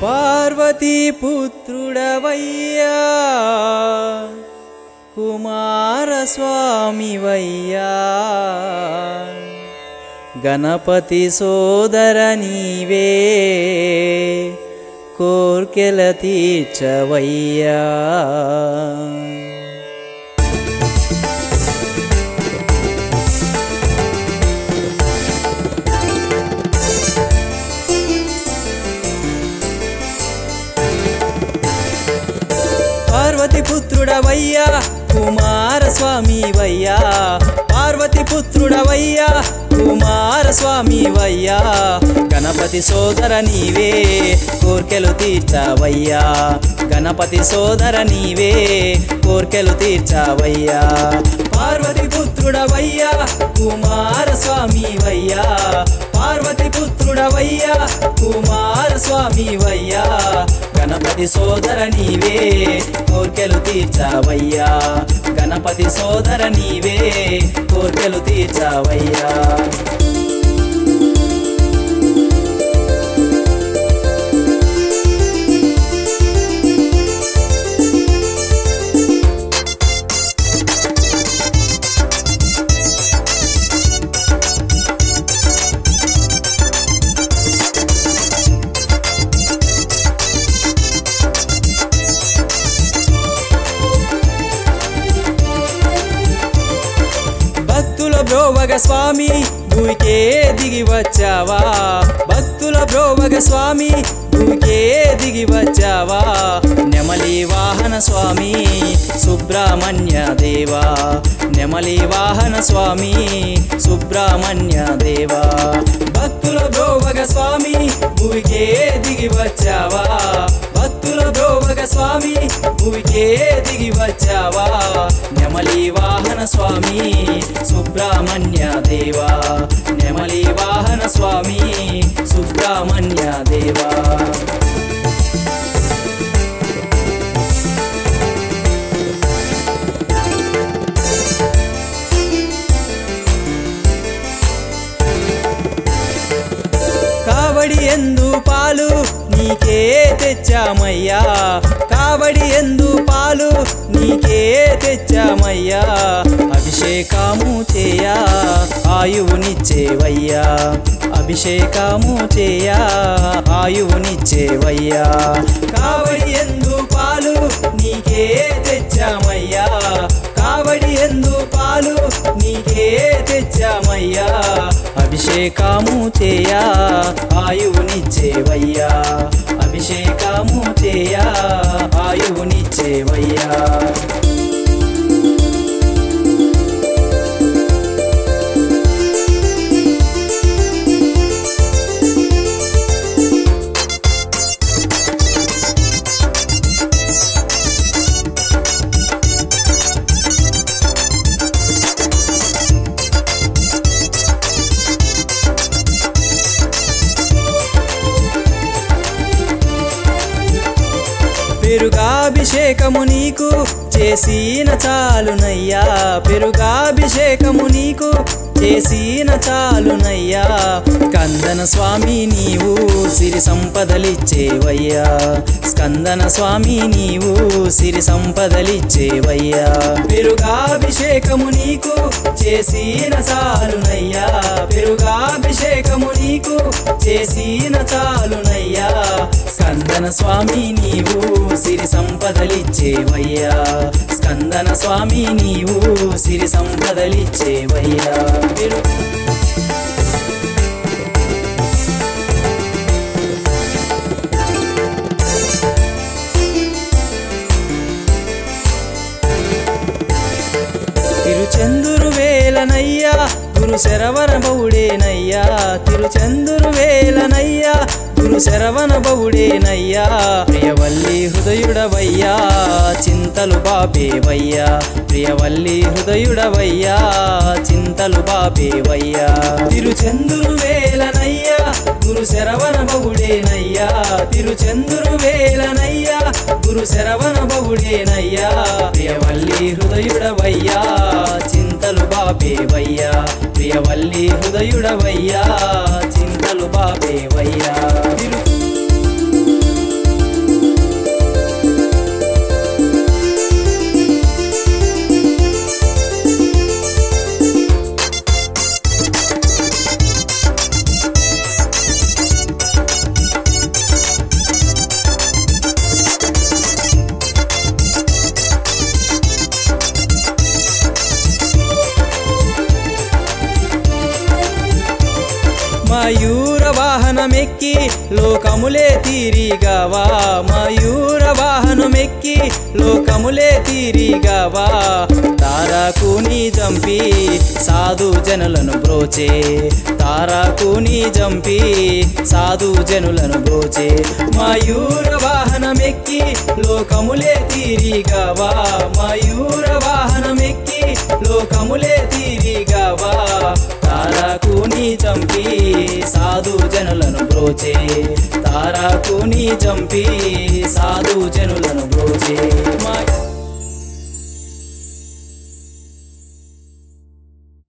పార్వతీ పుత్రుడవయ్యా కుమారస్వామివయ్యా గణపతి సోదర నీవే కోర్కెల తీర్చవయ్యా పార్వతి పుత్రుడవయ్యా కుమారస్వామి వయ్యా పార్వతి పుత్రుడవయ్యా కుమారస్వామి వయ్యా గణపతి సోదర నీవే కోర్కెలు తీర్చావయ్యా గణపతి సోదర నీవే కోర్కెలు తీర్చావయ్యా పార్వతి పుత్రుడవయ్యా కుమారస్వామి వయ్యా పార్వతి పుత్రుడవయ్యా కుమారస్వామి వయ్యా గణపతి సోదర నీవే కోర్కెలు తీర్చావయ్యా గణపతి సోదర నీవే కోర్కెలు తీర్చావయ్యా భక్తుల బ్రోవగ స్వామి భూమికే దిగి వచ్చావా భక్తుల బ్రోవగ స్వామి భూమికే దిగి వచ్చావా నెమలి వాహన స్వామి సుబ్రహ్మణ్య దేవా నెమలి వాహన స్వామి సుబ్రహ్మణ్య దేవా భక్తుల బ్రోవగ స్వామి భూమికే దిగి వచ్చావా భక్తుల బ్రోవగ స్వామి భూమికే దిగి వచ్చావా నెమలి వాహన స్వామి సుబ్రహ్మణ్య దేవా నెమలి వాహన స్వామి సుబ్రహ్మణ్య దేవా కావడి ఎందు పాలు నీకే తెచ్చామయ్యా కావడి ఎందు పాలు నీకే తెచ్చామయ్యా అభిషేకము చేయా ఆయువునిచ్చేవయ్యా అభిషేకము చేయా ఆయువునిచ్చేవయ్యా కావడి ఎందు పాలు నీకే తెచ్చామయ్యా కావడి ఎందు పాలు నీకే తెచ్చామయ్యా అభిషేకము చేయా ఆయువునిచ్చేవయ్యా అభిషేకము చేయా ఆయువునిచ్చేవయ్యా పెరుగాభిషేకము నీకు చేసిన చాలునయ్యా పెరుగాభిషేకము నీకు చేసిన చాలునయ్యా స్కందన స్వామి నీవు సిరి సంపదలిచ్చేవయ్యా స్కందన స్వామి నీవు సిరి సంపదలిచ్చేవయ్యా పెరుగాభిషేకము నీకు చేసిన చాలునయ్యా పెరుగాభిషేకము నీకు చేసిన చాలునయ్యా స్కందన స్వామి నీవు సిరి సంపదలిచ్చేవయ్యా స్కందన స్వామి నీవు సిరి సంపదలిచ్చేవయ్యా పెరు తిరుచెందురు వేలనయ్యా గురు శరవణ బౌడేనయ్యా తిరుచెందురు వేలనయ్యా గురు శరవణ బౌడేనయ్యా ప్రియవల్లి హృదయుడవయ్యా చింతలు బాపేవయ్యా ప్రియవల్లి హృదయుడవయ్యా చింతలు బాపేవయ్యా తిరుచెందురు వేలనయ్యా గురు శరవణ బౌడేనయ్యా తిరుచెందురు వేలనయ్యా గురు శరవణ బౌడేనయ్యా ప్రియవల్లి హృదయుడవయ్యా చింతలు బాపేవయ్యా ప్రియవల్లి హృదయుడవయ్యా చింతలు బాపేవయ్యా తిరు మయూర వాహనమెక్కి లోకములే తీరిగావా మయూర వాహనమెక్కి లోకములే తీరిగావా తారాకుని జంపి సాధు జనులను బ్రోచే తారాకుని జంపి సాధు జనులను బ్రోచే మయూర వాహనమెక్కి లోకములే తీరిగావా మయూర వాహనమెక్కి లోకములే తీరిగావా తారాకుని చంపి సాధు జనులను బ్రోచే తారాకుని చంపి సాధు జనులను బ్రోచే